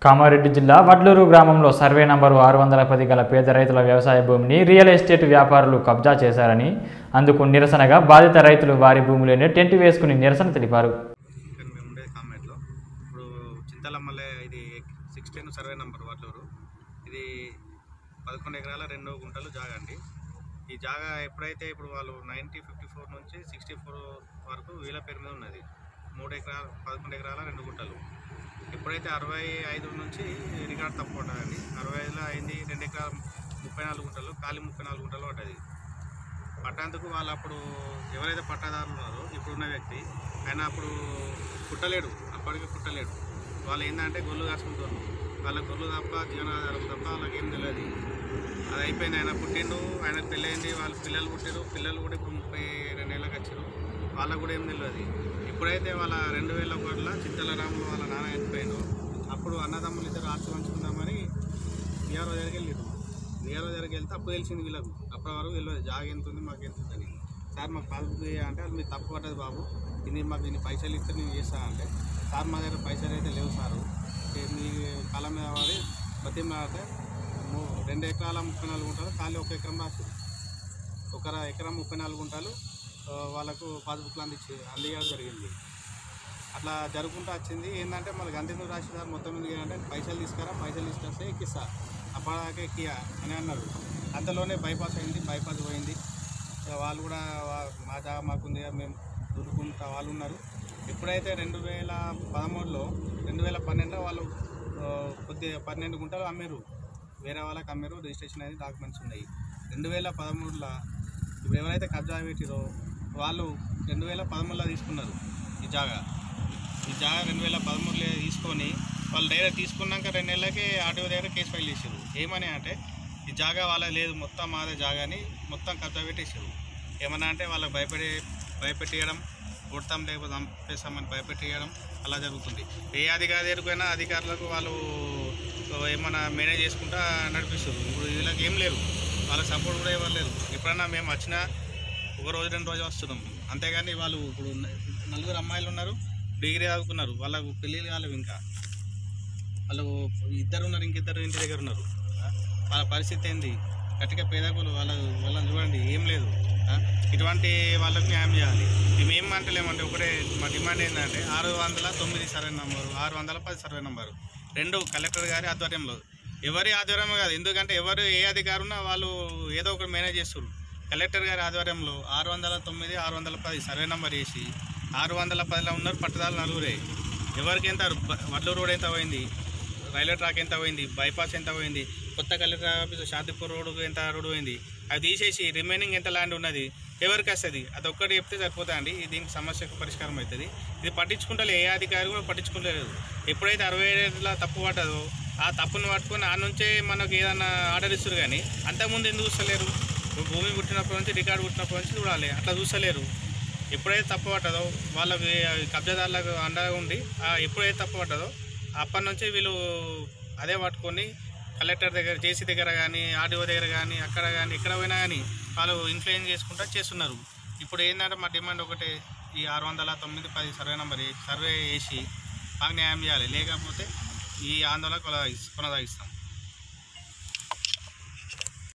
కామారెడ్డి జిల్లా వడ్లూరు గ్రామంలో survey number ఆరు వందల పది గల పేద రైతుల వ్యవసాయ భూమిని రియల్ ఎస్టేట్ వ్యాపారులు కబ్జా చేశారని అందుకు నిరసనగా బాధిత రైతులు వారి భూమిలోనే టెంట్ వేసుకుని నిరసన తెలిపారు ఇక్కడ మేము ఉండేది కామెంట్లో ఇప్పుడు చింతలమ్మలే ఇది సిక్స్టీన్ సర్వే నెంబర్ వడ్లూరు ఇది పదకొండు ఎకరాల రెండు గుంటలు జాగా అండి ఈ జాగా ఎప్పుడైతే ఇప్పుడు వాళ్ళు నైంటీ ఫిఫ్టీ ఫోర్ నుంచి సిక్స్టీ ఫోర్ వరకు వీళ్ళ పేరు మీద ఉన్నది మూడు ఎకరాల పదకొండు ఎకరాల రెండు గుంటలు ఎప్పుడైతే అరవై ఐదు నుంచి రికార్డ్ తప్పు ఉంటుందండి అరవై ఐదులో అయింది రెండు ఎకరాల ముప్పై నాలుగు గుంటలు ఖాళీ ముప్పై నాలుగు గుంటలు పడ్డది పట్టేందుకు వాళ్ళు అప్పుడు ఎవరైతే పట్టాదారులు ఉన్నారో ఇప్పుడున్న వ్యక్తి ఆయన అప్పుడు పుట్టలేడు అప్పటికి పుట్టలేడు వాళ్ళు ఏంటంటే గొల్లు కాసుకుంటారు వాళ్ళ గొల్లు తప్ప జీవనాధారం తప్ప వాళ్ళకి ఏం తెలియదు అది అయిపోయింది ఆయన పుట్టిండు ఆయనకు పెళ్ళయింది వాళ్ళ పిల్లలు పుట్టారు పిల్లలు కూడా ఇప్పుడు ముప్పై రెండేళ్ళకి వచ్చారు వాళ్ళకు కూడా ఏం తెలియదు ఇప్పుడైతే వాళ్ళ రెండు వేల ఒకటిలో చింతల రాములు వాళ్ళ నాన్న చనిపోయిండు అప్పుడు అన్నదమ్ములు ఇద్దరు ఆస్తి పంచుకుందామని బీఆర్ఓ దగ్గరికి వెళ్ళారు బీఆర్ఓ దగ్గరికి వెళ్తే అప్పుడు తెలిసింది వీళ్ళకు అప్పటి వరకు తెలియదు జాగ ఎంత ఉంది మాకు ఎంత ఉందని సార్ మాకు పాస్బుక్ చేయ అంటే అది మీరు తప్పు పడ్డది బాబు ఇన్ని మాకు ఇన్ని పైసలు ఇస్తే నేను చేస్తా అంటే సార్ మా దగ్గర పైసలు అయితే లేవు సారు ఏ మీ కాలం మీద వాడి బతి మాడితే రెండు ఎకరాల ముప్పై నాలుగు గుంటలు ఖాళీ ఒక ఎకరం రాసి ఒక ర- ఎకరం ముప్పై నాలుగు గుంటలు ఆ, వాళ్ళకు పాస్బుక్లు అందించి అందించడం జరిగింది అట్లా జరుగుకుంటూ వచ్చింది ఏంటంటే మనకి అంతెందుకు రాసినారు మొత్తం ఎందుకు అంటే పైసలు తీసుకురా పైసలు తీసుకొస్తే ఎక్కిస్తా అప్పటిదాకా ఎక్కియా అని అన్నారు అంతలోనే బైపాస్ అయింది బైపాస్ పోయింది ఇక వాళ్ళు కూడా వా- మా జాగా మాకుంది మేము దుడుకుంటా వాళ్ళు ఉన్నారు ఎప్పుడైతే రెండు వేల పదమూడులో రెండు వేల పన్నెండులో వాళ్ళు ఆ, కొద్దిగా పన్నెండు గుంటలు అమ్మారు వేరే వాళ్ళకి అమ్మారు రిజిస్ట్రేషన్ అనేది డాక్యుమెంట్స్ ఉన్నాయి రెండు వేల పదమూడులో ఇప్పుడు ఎవరైతే కబ్జా పెట్టిరో వాళ్ళు రెండు వేల పదమూడులో తీసుకున్నారు ఈ జాగా ఈ జాగా రెండు వేల పదమూడులో తీసుకొని వాళ్ళు డైరెక్ట్ తీసుకున్నాక రెండు నెలలకే ఆర్టీఓ దగ్గర కేసు ఫైల్ చేసారు ఏమని అంటే ఈ జాగా వాళ్ళ లేదు మొత్తం మాదే జాగాని మొత్తం కబ్జా పెట్టేసారు ఏమన్నా అంటే వాళ్ళకి భయపడి భయపెట్టేయడం కొడతాం లేకపోతే చంపేస్తామని భయపెట్టేయడం అలా జరుగుతుంది ఏ అధికారి దగ్గరికైనా అధికారులకు వాళ్ళు ఏమన్నా మేనేజ్ చేసుకుంటా నడిపిస్తారు ఇప్పుడు వీళ్ళకి ఏం లేరు వాళ్ళకి సపోర్ట్ కూడా ఎవరు లేరు ఎప్పుడన్నా మేము వచ్చినా ఒక రోజు రెండు రోజులు వస్తున్నాం అంతేగాని వాళ్ళు ఇప్పుడు నలుగురు అమ్మాయిలు ఉన్నారు డిగ్రీ చదువుకున్నారు వాళ్ళకు పెళ్ళిళ్ళు కాలేవు ఇంకా వాళ్ళు ఇద్దరు ఉన్నారు ఇంకిద్దరు ఇంటి దగ్గర ఉన్నారు ఆ? వాళ్ళ పరిస్థితి ఏంది గట్టిగా పేదకులు వాళ్ళ వాళ్ళని చూడండి ఏం లేదు ఆ? ఇటువంటి వాళ్ళకి న్యాయం చేయాలి మేము ఏం అంటలేమంటే ఒకటే మా డిమాండ్ ఏంటంటే ఆరు వందల తొమ్మిది సర్వే నంబరు ఆరు వందల పది సర్వే నంబరు రెండు కలెక్టర్ గారి ఆధ్వర్యంలో ఎవరి ఆధ్వర్యం కాదు ఎందుకంటే ఎవరు ఏ అధికారి ఉన్నా వాళ్ళు ఏదో ఒకటి మేనేజ్ చేస్తారు కలెక్టర్ గారి ఆధ్వర్యంలో ఆరు వందల తొమ్మిది ఆరు వందల పది సర్వే నెంబర్ వేసి ఆరు వందల పదిలో ఉన్నారు పట్టుదారులు నలుగురే ఎవరికి ఎంత బ- వడ్ల రోడ్ ఎంత పోయింది రైల్వే ట్రాక్ ఎంత పోయింది బైపాస్ ఎంత పోయింది కొత్త కలెక్టర్ ఆఫీస్ షాదీపూర్ రోడ్ ఎంత రోడ్ పోయింది అది తీసేసి రిమైనింగ్ ఎంత ల్యాండ్ ఉన్నది ఎవరికి వస్తుంది అది ఒక్కటి చెప్తే సరిపోతా అండి దీనికి సమస్యకు పరిష్కారం అవుతుంది ఇది పట్టించుకుంటలే ఏ అధికారి కూడా పట్టించుకుంటలేదు ఎప్పుడైతే అరవై ఏళ్ళ తప్పు పడ్డదో ఆ తప్పును పట్టుకొని ఆ నుంచే మనకు ఏదైనా ఆర్డర్ ఇస్తారు కానీ అంతకుముందు ఎందుకు చూస్తలేరు ఇప్పుడు భూమి పుట్టినప్పటి నుంచి రికార్డు పుట్టినప్పటి నుంచి చూడాలి అట్లా చూస్తలేరు ఎప్పుడైతే తప్పు పట్టదో వాళ్ళకి కబ్జాదారులకు అండగా ఉండి ఆ ఎప్పుడైతే తప్పు పట్టదో అప్పటి నుంచి వీళ్ళు అదే పట్టుకొని కలెక్టర్ దగ్గర జేసీ దగ్గర కానీ ఆర్డీఓ దగ్గర కానీ అక్కడ కానీ ఎక్కడ పోయినా కానీ వాళ్ళు ఇన్ఫ్లుయెన్స్ చేసుకుంటా చేస్తున్నారు ఇప్పుడు ఏంటంటే మా డిమాండ్ ఒకటే ఈ ఆరు వందల తొమ్మిది పది సర్వే నెంబర్ సర్వే వేసి మాకు న్యాయం చేయాలి లేకపోతే ఈ ఆందోళన కొనసాగిస్తాం